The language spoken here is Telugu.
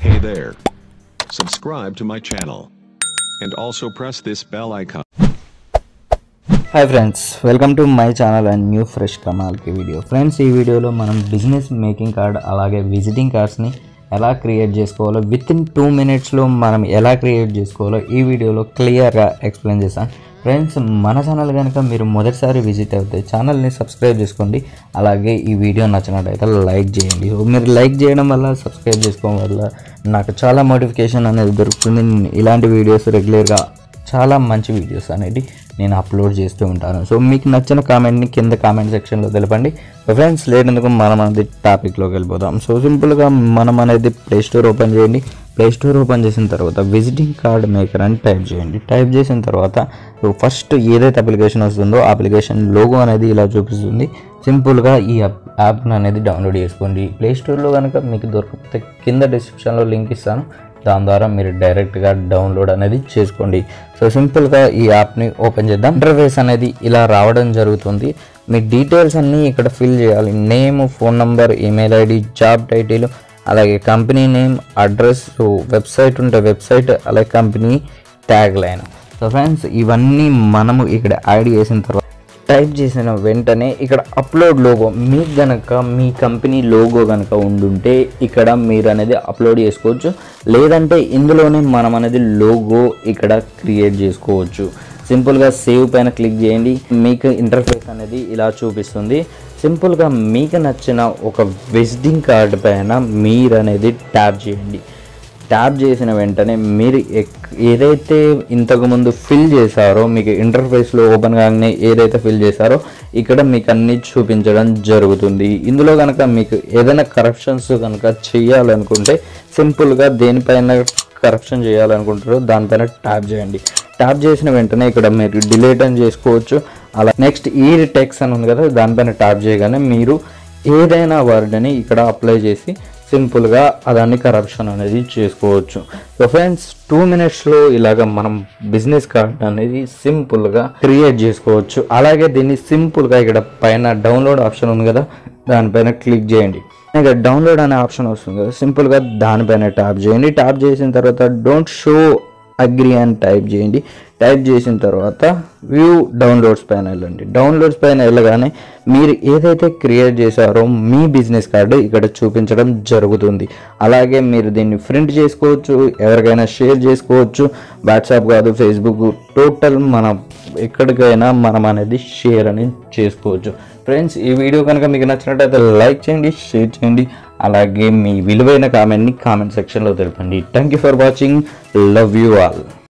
Hey there. Subscribe to my channel. And also press this bell icon. Hi friends welcome to my channel and new fresh కమాల్కి వీడియో ఫ్రెండ్స్ ఈ వీడియోలో మనం బిజినెస్ మేకింగ్ కార్డ్ అలాగే విజిటింగ్ కార్డ్స్ని ఎలా క్రియేట్ చేసుకోవాలో విత్ ఇన్ టూ మినిట్స్లో మనం ఎలా క్రియేట్ చేసుకోవాలో ఈ వీడియోలో క్లియర్గా ఎక్స్ప్లెయిన్ చేస్తాను ఫ్రెండ్స్ మన ఛానల్ కనుక మీరు మొదటిసారి విజిట్ అవుతే ఛానల్ని సబ్స్క్రైబ్ చేసుకోండి అలాగే ఈ వీడియో నచ్చినట్టయితే లైక్ చేయండి సో మీరు లైక్ చేయడం వల్ల సబ్స్క్రైబ్ చేసుకోవడం వల్ల నాకు చాలా మోటిఫికేషన్ అనేది దొరుకుతుంది నేను ఇలాంటి వీడియోస్ రెగ్యులర్గా చాలా మంచి వీడియోస్ అనేది నేను అప్లోడ్ చేస్తూ ఉంటాను సో మీకు నచ్చిన కామెంట్ని కింద కామెంట్ సెక్షన్లో తెలపండి ఫ్రెండ్స్ లేనందుకు మనం అనేది టాపిక్లోకి వెళ్ళిపోదాం సో సింపుల్గా మనం అనేది ప్లే స్టోర్ ఓపెన్ చేయండి ప్లే స్టోర్ ఓపెన్ చేసిన తర్వాత విజిటింగ్ కార్డ్ మేకర్ అని టైప్ చేయండి టైప్ చేసిన తర్వాత ఫస్ట్ ఏదైతే అప్లికేషన్ వస్తుందో ఆ అప్లికేషన్ లోగో అనేది ఇలా చూపిస్తుంది సింపుల్గా ఈ యాప్ యాప్ని అనేది డౌన్లోడ్ చేసుకోండి ప్లే స్టోర్లో కనుక మీకు దొరకకపోతే కింద డిస్క్రిప్షన్లో లింక్ ఇస్తాను దాని ద్వారా మీరు డైరెక్ట్గా డౌన్లోడ్ అనేది చేసుకోండి సో సింపుల్గా ఈ యాప్ని ఓపెన్ చేద్దాం ఇంటర్ఫేస్ అనేది ఇలా రావడం జరుగుతుంది మీ డీటెయిల్స్ అన్నీ ఇక్కడ ఫిల్ చేయాలి name phone number email ID job title అలాగే కంపెనీ నేమ్ అడ్రస్ వెబ్సైట్ ఉంటే వెబ్సైట్ అలాగే company tag line so friends ఇవన్నీ మనము ఇక్కడ యాడ్ చేసిన తర్వాత టైప్ చేసిన వెంటనే ఇక్కడ అప్లోడ్ లోగో మీకు గనక మీ కంపెనీ లోగో కనుక ఉండుంటే ఇక్కడ మీరు అనేది అప్లోడ్ చేసుకోవచ్చు లేదంటే ఇందులోనే మనం అనేది లోగో ఇక్కడ క్రియేట్ చేసుకోవచ్చు సింపుల్గా సేవ్ పైన క్లిక్ చేయండి మీకు ఇంటర్ఫేస్ అనేది ఇలా చూపిస్తుంది సింపుల్గా మీకు నచ్చిన ఒక విజిటింగ్ కార్డ్ పైన మీరు అనేది ట్యాప్ చేయండి ట్యాప్ చేసిన వెంటనే మీరు ఎక్- ఏదైతే ఇంతకుముందు ఫిల్ చేశారో మీకు ఇంటర్ఫేస్లో ఓపెన్ కాగానే ఏదైతే ఫిల్ చేశారో ఇక్కడ మీకు అన్ని చూపించడం జరుగుతుంది ఇందులో కనుక మీకు ఏదైనా కరప్షన్స్ కనుక చేయాలనుకుంటే సింపుల్గా దేనిపైన కరప్షన్ చేయాలనుకుంటారో దానిపైన ట్యాప్ చేయండి ట్యాప్ చేసిన వెంటనే ఇక్కడ మీరు డిలీట్ అని చేసుకోవచ్చు అలా నెక్స్ట్ ఈ టెక్స్ అని ఉంది కదా దానిపైన ట్యాప్ చేయగానే మీరు ఏదైనా వర్డ్ని ఇక్కడ అప్లై చేసి సింపుల్గా అదాన్ని కరప్షన్ అనేది చేసుకోవచ్చు సో ఫ్రెండ్స్ టూ మినిట్స్లో ఇలాగ మనం బిజినెస్ కార్డ్ అనేది సింపుల్గా క్రియేట్ చేసుకోవచ్చు అలాగే దీన్ని సింపుల్గా ఇక్కడ పైన డౌన్లోడ్ ఆప్షన్ ఉంది కదా దానిపైన క్లిక్ చేయండి ఇక్కడ డౌన్లోడ్ అనే ఆప్షన్ వస్తుంది కదా సింపుల్గా దానిపైన ట్యాప్ చేయండి ట్యాప్ చేసిన తర్వాత డోంట్ షో అగ్రి అని టైప్ చేయండి టైప్ చేసిన తర్వాత వ్యూ డౌన్లోడ్స్ పైన వెళ్ళండి డౌన్లోడ్స్ పైన వెళ్ళగానే మీరు ఏదైతే క్రియేట్ చేశారో మీ బిజినెస్ కార్డు ఇక్కడ చూపించడం జరుగుతుంది అలాగే మీరు దీన్ని ప్రింట్ చేసుకోవచ్చు ఎవరికైనా షేర్ చేసుకోవచ్చు వాట్సాప్ కాదు ఫేస్బుక్ టోటల్ మన ఎక్కడికైనా మనం అనేది షేర్ అనేది చేసుకోవచ్చు ఫ్రెండ్స్ ఈ వీడియో కనుక మీకు నచ్చినట్టయితే లైక్ చేయండి షేర్ చేయండి అలాగే మీ విలువైన కామెంట్ని కామెంట్ సెక్షన్లో తెలపండి thank you for watching love you all